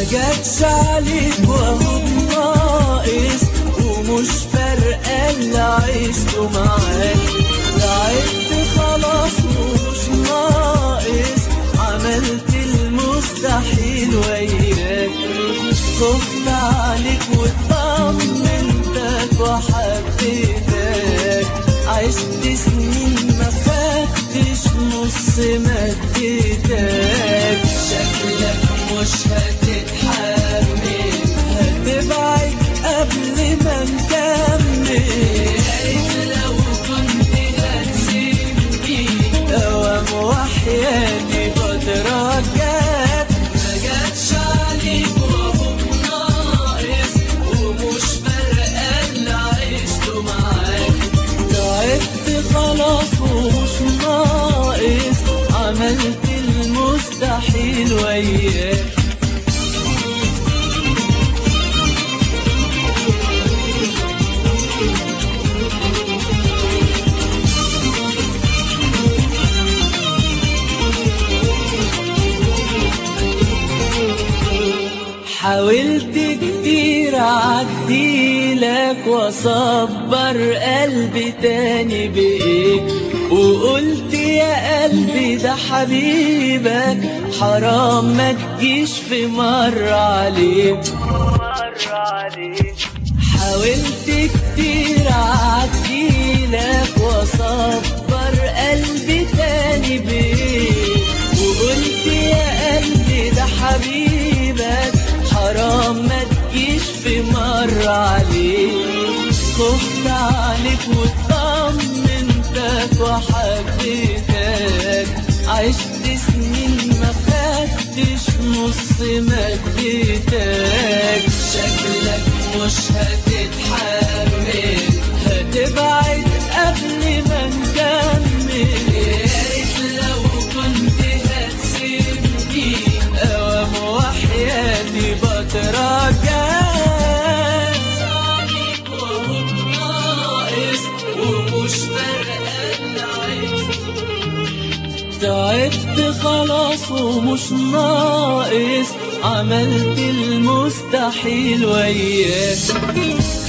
جاتش عليك وهو ناقص ومش فارقة اللي عشته معاك تعبت خلاص ومش ناقص عملت المستحيل وياك خفت عليك وطمنتك وحبيتك عشت سنين ما خدتش نص ما اديتك شكلك مش هتتحمل هتبعد قبل ما نكمل لو كنت هتسيبني دوام وحياتي بترجاك ما جاتش عليك وهو ناقص ومش فارقة اللي عشته معاك تعبت خلاص ومش ناقص عملت المستحيل وياك حاولت كتير اعديلك واصبر قلبي تاني بايه وقلت يا قلبي ده حبيبك حرام ما تجيش في مرة عليه حاولت كتير اعديلك واصبر قلبي تاني بيه وقلت يا قلبي ده حبيبك حرام ما تجيش في مرة عليه خفت عليك وطمنتك وحبيتك عشت سنين ما خدتش نص ما اديتك شكلك مش هتتحمل هتبعد قبل ما نكمل يا ريت لو كنت هتسيبني اوام وحياتي بترجاك عليك وهو ناقص ومش فارقة اللي عشته تعبت خلاص ومش ناقص عملت المستحيل وياك